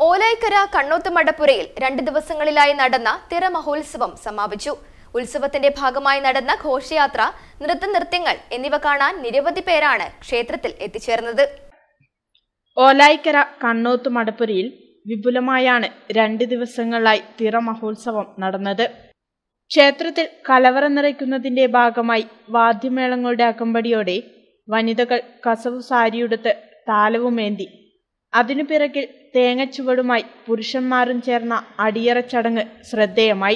ഓലായിക്കര കണ്ണോത്ത് മടപ്പുരയിൽ രണ്ട് ദിവസങ്ങളിലായി നടന്ന തിറ മഹോത്സവം സമാപിച്ചു ഉത്സവത്തിന്റെ ഭാഗമായി നടന്ന ഘോഷയാത്ര നൃത്തനൃത്യങ്ങൾ എന്നിവ കാണാൻ നിരവധി പേരാണ് ക്ഷേത്രത്തിൽ എത്തിച്ചേർന്നത് ഓലായിക്കര കണ്ണോത്ത് മടപ്പുരയിൽ വിപുലമായാണ് രണ്ട് ദിവസങ്ങളിലായി തിറ മഹോത്സവം നടന്നത് ക്ഷേത്രത്തിൽ കലവറ നിറയ്ക്കുന്നതിന്റെ ഭാഗമായി വാദ്യമേളങ്ങളുടെ അകമ്പടിയോടെ വനിതകൾ കസവു സാരിയുടുത്ത് താലവുമേന്തി അതിനു പിറകിൽ തേങ്ങച്ചുവടുമായി പുരുഷന്മാരും ചേർന്ന അടിയറ ചടങ്ങ് ശ്രദ്ധേയമായി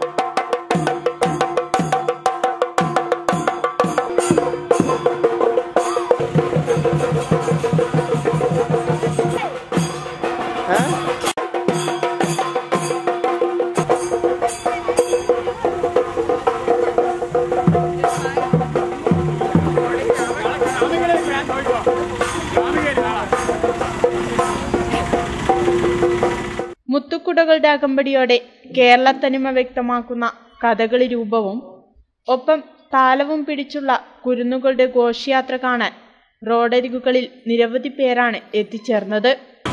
മുത്തുക്കുടകളുടെ അകമ്പടിയോടെ കേരള തനിമ വ്യക്തമാക്കുന്ന കഥകളി രൂപവും ഒപ്പം താലവും പിടിച്ചുള്ള കുരുന്നുകളുടെ ഘോഷയാത്ര കാണാൻ റോഡരികുകളിൽ നിരവധി പേരാണ് എത്തിച്ചേർന്നത്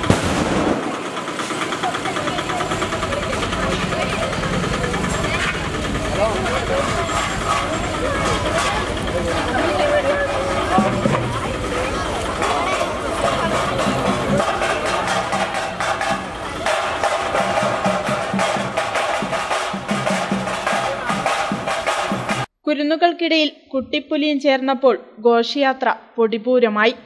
കുരുന്നുകൾക്കിടയിൽ കുട്ടിപ്പുലിയും ചേർന്നപ്പോൾ ഘോഷയാത്ര പൊടിപൂരമായി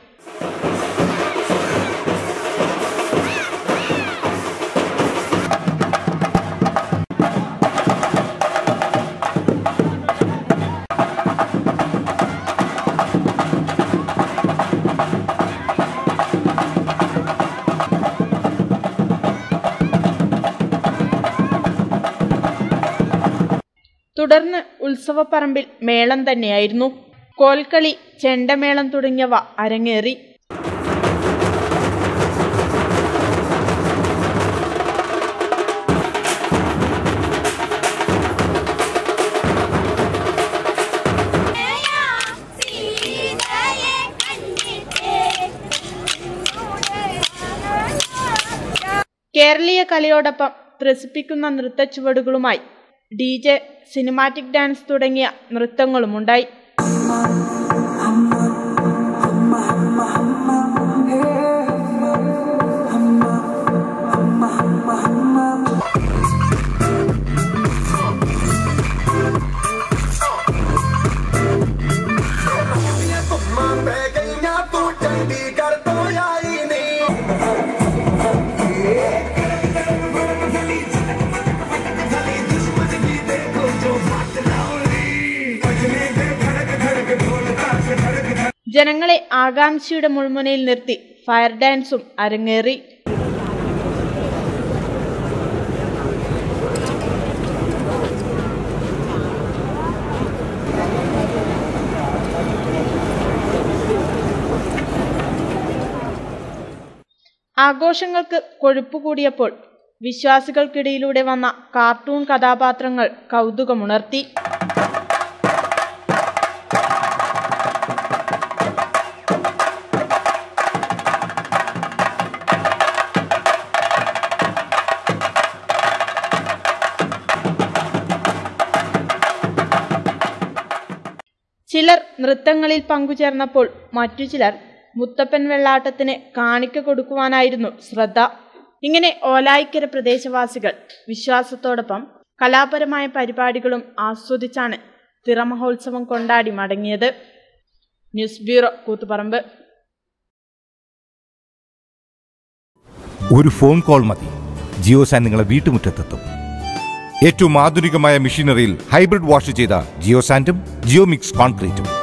തുടർന്ന് ഉത്സവപ്പറമ്പിൽ മേളം തന്നെയായിരുന്നു കോൽക്കളി ചെണ്ടമേളം തുടങ്ങിയവ അരങ്ങേറി കേരളീയ കലയോടൊപ്പം ത്രസിപ്പിക്കുന്ന നൃത്തച്ചുവടുകളുമായി ഡി ജെ സിനിമാറ്റിക് ഡാൻസ് തുടങ്ങിയ നൃത്തങ്ങളുമുണ്ടായി ਪੈ ਗਈਆਂ ਤੂੰ ਚੰਡੀਗੜ੍ਹ ਤੋਂ ਆਈ ਨੀ ജനങ്ങളെ ആകാംക്ഷയുടെ മുൾമുനയിൽ നിർത്തി ഫയർ ഡാൻസും അരങ്ങേറി ആഘോഷങ്ങൾക്ക് കൊഴുപ്പ് കൂടിയപ്പോൾ വിശ്വാസികൾക്കിടയിലൂടെ വന്ന കാർട്ടൂൺ കഥാപാത്രങ്ങൾ കൗതുകമുണർത്തി ചിലർ നൃത്തങ്ങളിൽ പങ്കുചേർന്നപ്പോൾ മറ്റു ചിലർ മുത്തപ്പൻ വെള്ളാട്ടത്തിന് കാണിക്ക കൊടുക്കുവാനായിരുന്നു ശ്രദ്ധ ഇങ്ങനെ ഓലായിക്കര പ്രദേശവാസികൾ വിശ്വാസത്തോടൊപ്പം കലാപരമായ പരിപാടികളും ആസ്വദിച്ചാണ് തിറ മഹോത്സവം കൊണ്ടാടി മടങ്ങിയത് ന്യൂസ് ബ്യൂറോ കൂത്തുപറമ്പ് ഒരു ഫോൺ കോൾ മതി ജിയോ സാൻ നിങ്ങളെ വീട്ടുമുറ്റത്തെത്തും ഏറ്റവും ആധുനികമായ മെഷീനറിയിൽ ഹൈബ്രിഡ് വാഷ് ചെയ്ത ജിയോ സാൻഡും ജിയോ മിക്സ് കോൺക്രീറ്റും